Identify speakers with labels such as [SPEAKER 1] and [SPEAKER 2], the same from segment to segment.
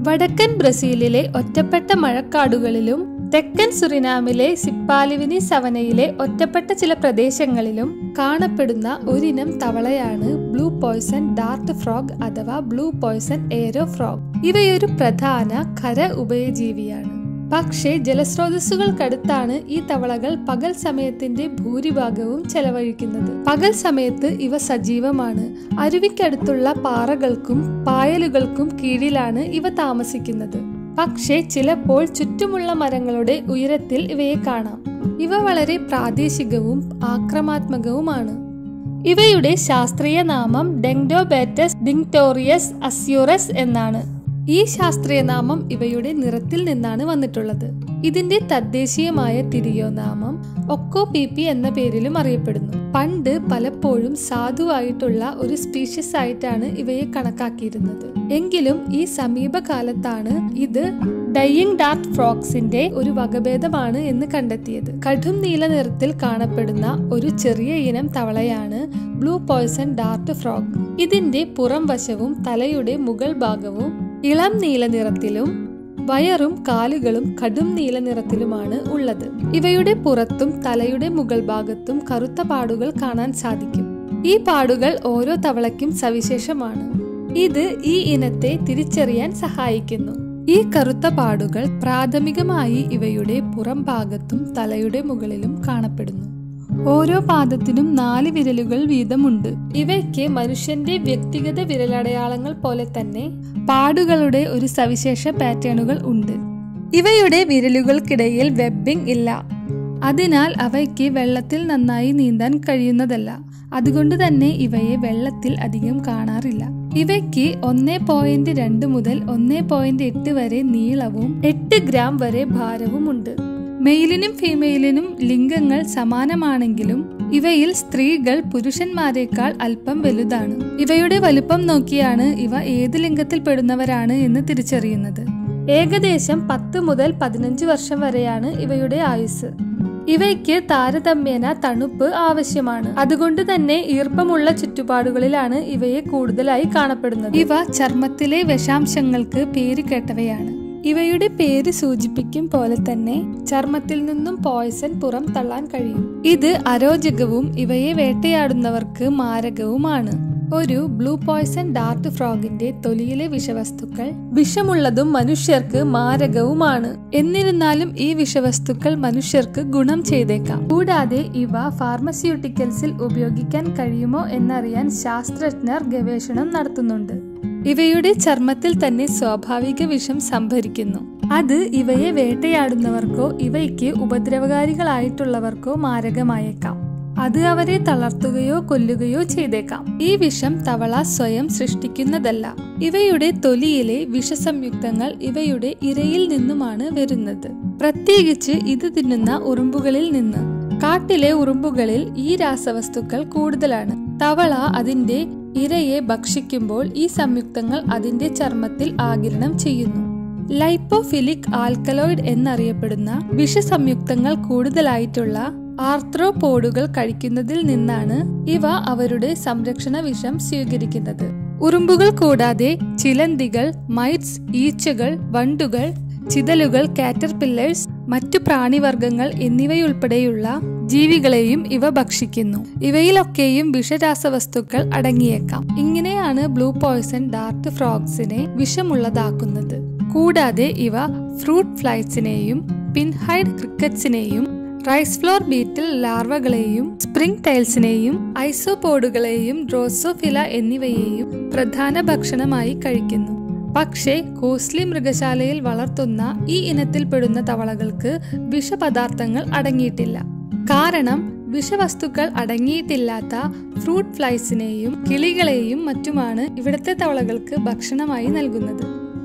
[SPEAKER 1] വടക്കൻ ബ്രസീലിലെ ഒറ്റപ്പെട്ട മഴക്കാടുകളിലും തെക്കൻ സുറിനാമിലെ സിപ്പാലിവിനി സവനയിലെ ഒറ്റപ്പെട്ട ചില പ്രദേശങ്ങളിലും കാണപ്പെടുന്ന ഒരിനം തവളയാണ് ബ്ലൂ പോയ്സൺ ഡാർട്ട് ഫ്രോഗ് അഥവാ ബ്ലൂ പോയ്സൺ എയറോ ഫ്രോഗ് ഇവയൊരു പ്രധാന ഖര ഉഭയജീവിയാണ് പക്ഷേ ജലസ്രോതസ്സുകൾക്കടുത്താണ് ഈ തവളകൾ പകൽ സമയത്തിന്റെ ഭൂരിഭാഗവും ചെലവഴിക്കുന്നത് പകൽ സമയത്ത് ഇവ സജീവമാണ് അരുവിക്കടുത്തുള്ള പാറകൾക്കും പായലുകൾക്കും കീഴിലാണ് ഇവ താമസിക്കുന്നത് പക്ഷേ ചിലപ്പോൾ ചുറ്റുമുള്ള മരങ്ങളുടെ ഉയരത്തിൽ ഇവയെ കാണാം ഇവ വളരെ പ്രാദേശികവും ആക്രമാത്മകവുമാണ് ഇവയുടെ ശാസ്ത്രീയ നാമം ഡെങ്ഡോബേറ്റസ് ഡിങ്ടോറിയസ് അസ്യൂറസ് എന്നാണ് ഈ ശാസ്ത്രീയ നാമം ഇവയുടെ നിറത്തിൽ നിന്നാണ് വന്നിട്ടുള്ളത് ഇതിന്റെ തദ്ദേശീയമായ തിരിയോ നാമം ഒക്കോ പി എന്ന പേരിലും അറിയപ്പെടുന്നു പണ്ട് പലപ്പോഴും സാധുവായിട്ടുള്ള ഒരു സ്പീഷ്യസ് ആയിട്ടാണ് ഇവയെ കണക്കാക്കിയിരുന്നത് എങ്കിലും ഈ സമീപകാലത്താണ് ഇത് ഡയിങ് ഡാർക്ക് ഫ്രോക്സിന്റെ ഒരു വകഭേദമാണ് എന്ന് കണ്ടെത്തിയത് കടും നീല നിറത്തിൽ കാണപ്പെടുന്ന ഒരു ചെറിയ ഇനം തവളയാണ് ബ്ലൂ പോയ്സൺ ഡാർട്ട് ഫ്രോഗ് ഇതിന്റെ പുറം വശവും തലയുടെ മുകൾ ഭാഗവും ഇളം നീല നിറത്തിലും വയറും കാലുകളും കടും നീല നിറത്തിലുമാണ് ഉള്ളത് ഇവയുടെ പുറത്തും തലയുടെ മുകൾ ഭാഗത്തും കറുത്ത പാടുകൾ കാണാൻ സാധിക്കും ഈ പാടുകൾ ഓരോ തവളയ്ക്കും സവിശേഷമാണ് ഇത് ഈ ഇനത്തെ തിരിച്ചറിയാൻ സഹായിക്കുന്നു ഈ കറുത്ത പാടുകൾ പ്രാഥമികമായി ഇവയുടെ പുറം ഭാഗത്തും തലയുടെ മുകളിലും കാണപ്പെടുന്നു ഓരോ പാദത്തിനും നാല് വിരലുകൾ വീതമുണ്ട് ഇവയ്ക്ക് മനുഷ്യന്റെ വ്യക്തിഗത വിരലടയാളങ്ങൾ പോലെ തന്നെ പാടുകളുടെ ഒരു സവിശേഷ പാറ്റേണുകൾ ഉണ്ട് ഇവയുടെ വിരലുകൾക്കിടയിൽ വെബിംഗ് ഇല്ല അതിനാൽ അവയ്ക്ക് വെള്ളത്തിൽ നന്നായി നീന്താൻ കഴിയുന്നതല്ല അതുകൊണ്ട് തന്നെ ഇവയെ വെള്ളത്തിൽ അധികം കാണാറില്ല ഇവയ്ക്ക് ഒന്നേ പോയിന്റ് രണ്ട് മുതൽ ഒന്നേ പോയിന്റ് എട്ട് വരെ നീളവും എട്ട് ഗ്രാം വരെ ഭാരവുമുണ്ട് മെയിലിനും ഫീമെയിലിനും ലിംഗങ്ങൾ സമാനമാണെങ്കിലും ഇവയിൽ സ്ത്രീകൾ പുരുഷന്മാരെക്കാൾ അല്പം വലുതാണ് ഇവയുടെ വലുപ്പം നോക്കിയാണ് ഇവ ഏത് ലിംഗത്തിൽ പെടുന്നവരാണ് എന്ന് തിരിച്ചറിയുന്നത് ഏകദേശം പത്ത് മുതൽ പതിനഞ്ച് വർഷം വരെയാണ് ഇവയുടെ ആയുസ് ഇവയ്ക്ക് താരതമ്യേന തണുപ്പ് ആവശ്യമാണ് അതുകൊണ്ട് തന്നെ ഈർപ്പമുള്ള ചുറ്റുപാടുകളിലാണ് ഇവയെ കൂടുതലായി കാണപ്പെടുന്നത് ഇവ ചർമ്മത്തിലെ വിഷാംശങ്ങൾക്ക് പേര് കേട്ടവയാണ് ഇവയുടെ പേര് സൂചിപ്പിക്കും പോലെ തന്നെ ചർമ്മത്തിൽ നിന്നും പോയ്സൺ പുറം തള്ളാൻ കഴിയും ഇത് അരോചകവും ഇവയെ വേട്ടയാടുന്നവർക്ക് മാരകവുമാണ് ഒരു ബ്ലൂ പോയ്സൺ ഡാർട്ട് ഫ്രോഗിന്റെ തൊലിയിലെ വിഷവസ്തുക്കൾ വിഷമുള്ളതും മനുഷ്യർക്ക് മാരകവുമാണ് എന്നിരുന്നാലും ഈ വിഷവസ്തുക്കൾ മനുഷ്യർക്ക് ഗുണം ചെയ്തേക്കാം കൂടാതെ ഇവ ഫാർമസ്യൂട്ടിക്കൽസിൽ ഉപയോഗിക്കാൻ കഴിയുമോ എന്നറിയാൻ ശാസ്ത്രജ്ഞർ ഗവേഷണം നടത്തുന്നുണ്ട് ഇവയുടെ ചർമ്മത്തിൽ തന്നെ സ്വാഭാവിക വിഷം സംഭരിക്കുന്നു അത് ഇവയെ വേട്ടയാടുന്നവർക്കോ ഇവയ്ക്ക് ഉപദ്രവകാരികളായിട്ടുള്ളവർക്കോ മാരകമായേക്കാം അത് അവരെ തളർത്തുകയോ കൊല്ലുകയോ ചെയ്തേക്കാം ഈ വിഷം തവള സ്വയം സൃഷ്ടിക്കുന്നതല്ല ഇവയുടെ തൊലിയിലെ വിഷസംയുക്തങ്ങൾ ഇവയുടെ ഇരയിൽ നിന്നുമാണ് വരുന്നത് പ്രത്യേകിച്ച് ഇത് തിന്നുന്ന ഉറുമ്പുകളിൽ നിന്ന് കാട്ടിലെ ഉറുമ്പുകളിൽ ഈ രാസവസ്തുക്കൾ കൂടുതലാണ് തവള അതിന്റെ ഇരയെ ഭക്ഷിക്കുമ്പോൾ ഈ സംയുക്തങ്ങൾ അതിന്റെ ചർമ്മത്തിൽ ആകിരണം ചെയ്യുന്നു ലൈപ്പോഫിലിക് ആൽക്കലോയിഡ് എന്നറിയപ്പെടുന്ന വിഷസംയുക്തങ്ങൾ കൂടുതലായിട്ടുള്ള ആർത്രോപോഡുകൾ കഴിക്കുന്നതിൽ നിന്നാണ് ഇവ അവരുടെ സംരക്ഷണ വിഷം സ്വീകരിക്കുന്നത് ഉറുമ്പുകൾ കൂടാതെ ചിലന്തികൾ മൈറ്റ്സ് ഈച്ചകൾ വണ്ടുകൾ ചിതലുകൾ കാറ്റർപില്ലേഴ്സ് മറ്റു പ്രാണിവർഗങ്ങൾ എന്നിവയുൾപ്പെടെയുള്ള ജീവികളെയും ഇവ ഭക്ഷിക്കുന്നു ഇവയിലൊക്കെയും വിഷരാസവസ്തുക്കൾ അടങ്ങിയേക്കാം ഇങ്ങനെയാണ് ബ്ലൂ പോയ്സൺ ഡാർട്ട് ഫ്രോഗ്സിനെ വിഷമുള്ളതാക്കുന്നത് കൂടാതെ ഇവ ഫ്രൂട്ട് ഫ്ലൈറ്റ്സിനെയും പിൻഹൈഡ് ക്രിക്കറ്റ്സിനെയും റൈസ് ഫ്ലോർ ബീറ്റിൽ ലാർവകളെയും സ്പ്രിംഗ് ടൈൽസിനെയും ഐസോപോഡുകളെയും ഡ്രോസോഫില എന്നിവയെയും പ്രധാന ഭക്ഷണമായി കഴിക്കുന്നു പക്ഷേ കോസ്ലി മൃഗശാലയിൽ വളർത്തുന്ന ഈ ഇനത്തിൽപ്പെടുന്ന തവളകൾക്ക് വിഷപദാർത്ഥങ്ങൾ അടങ്ങിയിട്ടില്ല കാരണം വിഷവസ്തുക്കൾ അടങ്ങിയിട്ടില്ലാത്ത ഫ്രൂട്ട് ഫ്ലൈസിനെയും കിളികളെയും മറ്റുമാണ് ഇവിടുത്തെ തവളകൾക്ക് ഭക്ഷണമായി നൽകുന്നത്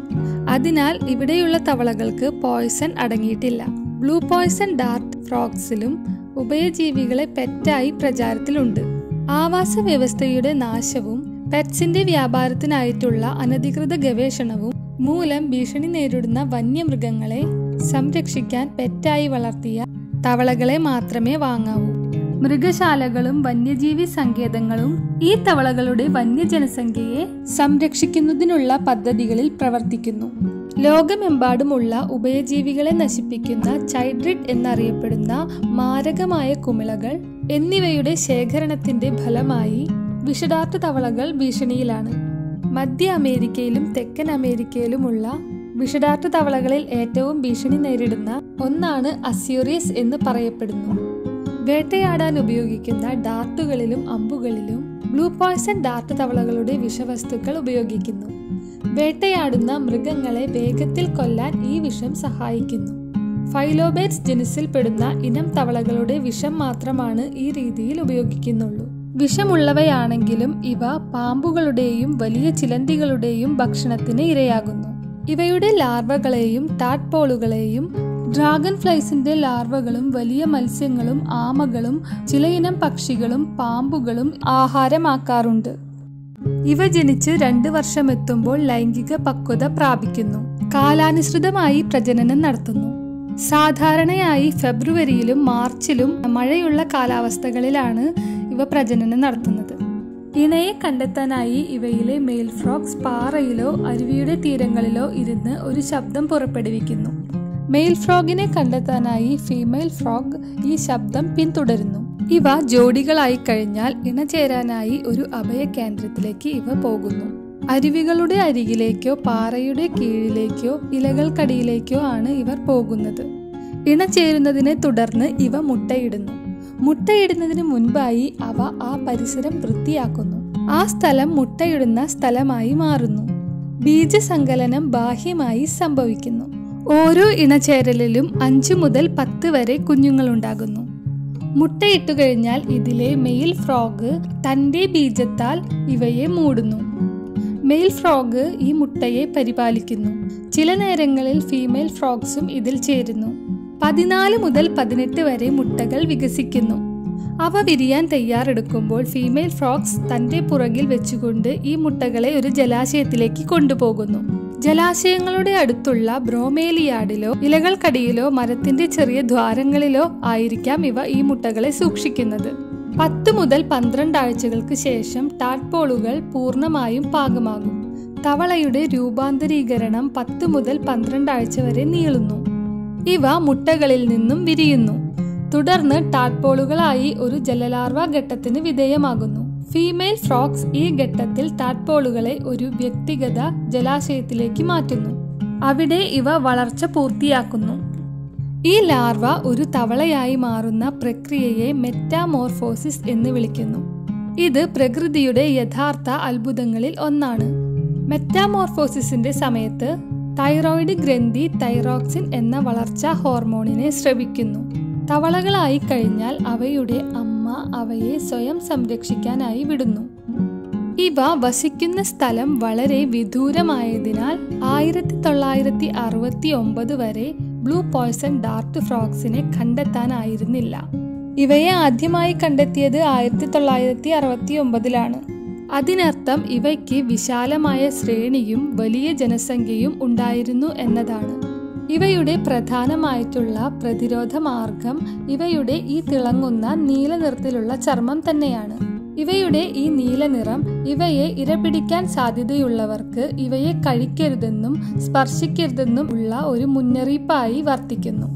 [SPEAKER 1] അതിനാൽ ഇവിടെയുള്ള തവളകൾക്ക് പോയ്സൺ അടങ്ങിയിട്ടില്ല ബ്ലൂ പോയ്സൺ ഡാർട്ട് ഫ്രോക്സിലും ഉഭയജീവികളെ പെറ്റായി പ്രചാരത്തിലുണ്ട് ആവാസ വ്യവസ്ഥയുടെ നാശവും പെറ്റ്സിന്റെ വ്യാപാരത്തിനായിട്ടുള്ള അനധികൃത ഗവേഷണവും മൂലം ഭീഷണി നേരിടുന്ന വന്യമൃഗങ്ങളെ സംരക്ഷിക്കാൻ പെറ്റായി വളർത്തിയ തവളകളെ മാത്രമേ വാങ്ങാവൂ മൃഗശാലകളും വന്യജീവി സങ്കേതങ്ങളും ഈ തവളകളുടെ വന്യജനസംഖ്യയെ സംരക്ഷിക്കുന്നതിനുള്ള പദ്ധതികളിൽ പ്രവർത്തിക്കുന്നു ലോകമെമ്പാടുമുള്ള ഉഭയജീവികളെ നശിപ്പിക്കുന്ന ചൈഡ്രിഡ് എന്നറിയപ്പെടുന്ന മാരകമായ കുമിളകൾ എന്നിവയുടെ ശേഖരണത്തിന്റെ ഫലമായി വിഷഡാർട്ട് തവളകൾ ഭീഷണിയിലാണ് മധ്യ അമേരിക്കയിലും തെക്കൻ അമേരിക്കയിലുമുള്ള വിഷഡാർട്ട് തവളകളിൽ ഏറ്റവും ഭീഷണി നേരിടുന്ന ഒന്നാണ് അസ്യൂറിയസ് എന്ന് പറയപ്പെടുന്നു വേട്ടയാടാൻ ഉപയോഗിക്കുന്ന ഡാർട്ടുകളിലും അമ്പുകളിലും ബ്ലൂ പോയ്സൺ ഡാർട്ട് തവളകളുടെ വിഷവസ്തുക്കൾ ഉപയോഗിക്കുന്നു വേട്ടയാടുന്ന മൃഗങ്ങളെ വേഗത്തിൽ കൊല്ലാൻ ഈ വിഷം സഹായിക്കുന്നു ഫൈലോബേറ്റ്സ് ജനുസിൽപ്പെടുന്ന ഇനം തവളകളുടെ വിഷം മാത്രമാണ് ഈ രീതിയിൽ ഉപയോഗിക്കുന്നുള്ളൂ വിഷമുള്ളവയാണെങ്കിലും ഇവ പാമ്പുകളുടെയും വലിയ ചിലന്തികളുടെയും ഭക്ഷണത്തിന് ഇരയാകുന്നു ഇവയുടെ ലാർവകളെയും ടാഡ്പോളുകളെയും ഡ്രാഗൺ ഫ്ലൈസിന്റെ ലാർവകളും വലിയ മത്സ്യങ്ങളും ആമകളും ചിലയിനം പക്ഷികളും പാമ്പുകളും ആഹാരമാക്കാറുണ്ട് ഇവ ജനിച്ച് രണ്ട് വർഷം എത്തുമ്പോൾ ലൈംഗിക പക്വത പ്രാപിക്കുന്നു കാലാനുസൃതമായി പ്രജനനം നടത്തുന്നു സാധാരണയായി ഫെബ്രുവരിയിലും മാർച്ചിലും മഴയുള്ള കാലാവസ്ഥകളിലാണ് ഇവ പ്രജനനം നടത്തുന്നത് ഇണയെ കണ്ടെത്താനായി ഇവയിലെ മെയിൽ ഫ്രോക്സ് പാറയിലോ അരുവിയുടെ തീരങ്ങളിലോ ഇരുന്ന് ഒരു ശബ്ദം പുറപ്പെടുവിക്കുന്നു മെയിൽ ഫ്രോഗിനെ കണ്ടെത്താനായി ഫീമെയിൽ ഫ്രോഗ് ഈ ശബ്ദം പിന്തുടരുന്നു ഇവ ജോഡികളായി കഴിഞ്ഞാൽ ഇണചേരാനായി ഒരു അഭയ കേന്ദ്രത്തിലേക്ക് ഇവ പോകുന്നു അരുവികളുടെ അരികിലേക്കോ പാറയുടെ കീഴിലേക്കോ ഇലകൾക്കടിയിലേക്കോ ആണ് ഇവർ പോകുന്നത് ഇണചേരുന്നതിനെ തുടർന്ന് ഇവ മുട്ടയിടുന്നു മുട്ടയിടുന്നതിന് മുൻപായി അവ ആ പരിസരം വൃത്തിയാക്കുന്നു ആ സ്ഥലം മുട്ടയിടുന്ന സ്ഥലമായി മാറുന്നു ബീജസങ്കലനം ബാഹ്യമായി സംഭവിക്കുന്നു ഓരോ ഇണചേരലിലും അഞ്ചു മുതൽ പത്ത് വരെ കുഞ്ഞുങ്ങളുണ്ടാകുന്നു മുട്ടയിട്ടു കഴിഞ്ഞാൽ ഇതിലെ മെയിൽ ഫ്രോഗ് തന്റെ ബീജത്താൽ ഇവയെ മൂടുന്നു മെയിൽ ഫ്രോഗ് ഈ മുട്ടയെ പരിപാലിക്കുന്നു ചില നേരങ്ങളിൽ ഫീമെയിൽ ഫ്രോഗ്സും ഇതിൽ ചേരുന്നു പതിനാല് മുതൽ പതിനെട്ട് വരെ മുട്ടകൾ വികസിക്കുന്നു അവ വിരിയാൻ തയ്യാറെടുക്കുമ്പോൾ ഫീമെയിൽ ഫ്രോക്സ് തന്റെ പുറകിൽ വെച്ചുകൊണ്ട് ഈ മുട്ടകളെ ഒരു ജലാശയത്തിലേക്ക് കൊണ്ടുപോകുന്നു ജലാശയങ്ങളുടെ അടുത്തുള്ള ബ്രോമേലിയാഡിലോ ഇലകൾക്കടിയിലോ മരത്തിന്റെ ചെറിയ ദ്വാരങ്ങളിലോ ആയിരിക്കാം ഇവ ഈ മുട്ടകളെ സൂക്ഷിക്കുന്നത് പത്ത് മുതൽ പന്ത്രണ്ട് ആഴ്ചകൾക്ക് ശേഷം ടാഡ്പോളുകൾ പൂർണ്ണമായും പാകമാകും തവളയുടെ രൂപാന്തരീകരണം പത്ത് മുതൽ പന്ത്രണ്ട് ആഴ്ച വരെ നീളുന്നു ഇവ മുട്ടകളിൽ നിന്നും വിരിയുന്നു തുടർന്ന് ടാഡ്പോളുകളായി ഒരു ജലലാർവ ഘട്ടത്തിന് വിധേയമാകുന്നു ഫീമെയിൽ ഫ്രോക്സ് ഈ ഘട്ടത്തിൽ ടാഡ്പോളുകളെ ഒരു വ്യക്തിഗത ജലാശയത്തിലേക്ക് മാറ്റുന്നു അവിടെ ഇവ വളർച്ച പൂർത്തിയാക്കുന്നു ഈ ലാർവ ഒരു തവളയായി മാറുന്ന പ്രക്രിയയെ മെറ്റാമോർഫോസിസ് എന്ന് വിളിക്കുന്നു ഇത് പ്രകൃതിയുടെ യഥാർത്ഥ അത്ഭുതങ്ങളിൽ ഒന്നാണ് മെറ്റാമോർഫോസിസിന്റെ സമയത്ത് തൈറോയിഡ് ഗ്രന്ഥി തൈറോക്സിൻ എന്ന വളർച്ചാ ഹോർമോണിനെ സ്രവിക്കുന്നു തവളകളായി കഴിഞ്ഞാൽ അവയുടെ അമ്മ അവയെ സ്വയം സംരക്ഷിക്കാനായി വിടുന്നു ഇവ വസിക്കുന്ന സ്ഥലം വളരെ വിദൂരമായതിനാൽ ആയിരത്തി തൊള്ളായിരത്തി അറുപത്തി ഒമ്പത് വരെ ബ്ലൂ പോയ്സൺ ഡാർട്ട് ഫ്രോക്സിനെ കണ്ടെത്താനായിരുന്നില്ല ഇവയെ ആദ്യമായി കണ്ടെത്തിയത് ആയിരത്തി തൊള്ളായിരത്തി അറുപത്തി ഒമ്പതിലാണ് അതിനർത്ഥം ഇവയ്ക്ക് വിശാലമായ ശ്രേണിയും വലിയ ജനസംഖ്യയും ഉണ്ടായിരുന്നു എന്നതാണ് ഇവയുടെ പ്രധാനമായിട്ടുള്ള പ്രതിരോധ മാർഗം ഇവയുടെ ഈ തിളങ്ങുന്ന നീല നിറത്തിലുള്ള ചർമ്മം തന്നെയാണ് ഇവയുടെ ഈ നീല നിറം ഇവയെ ഇരപിടിക്കാൻ സാധ്യതയുള്ളവർക്ക് ഇവയെ കഴിക്കരുതെന്നും സ്പർശിക്കരുതെന്നും ഉള്ള ഒരു മുന്നറിയിപ്പായി വർത്തിക്കുന്നു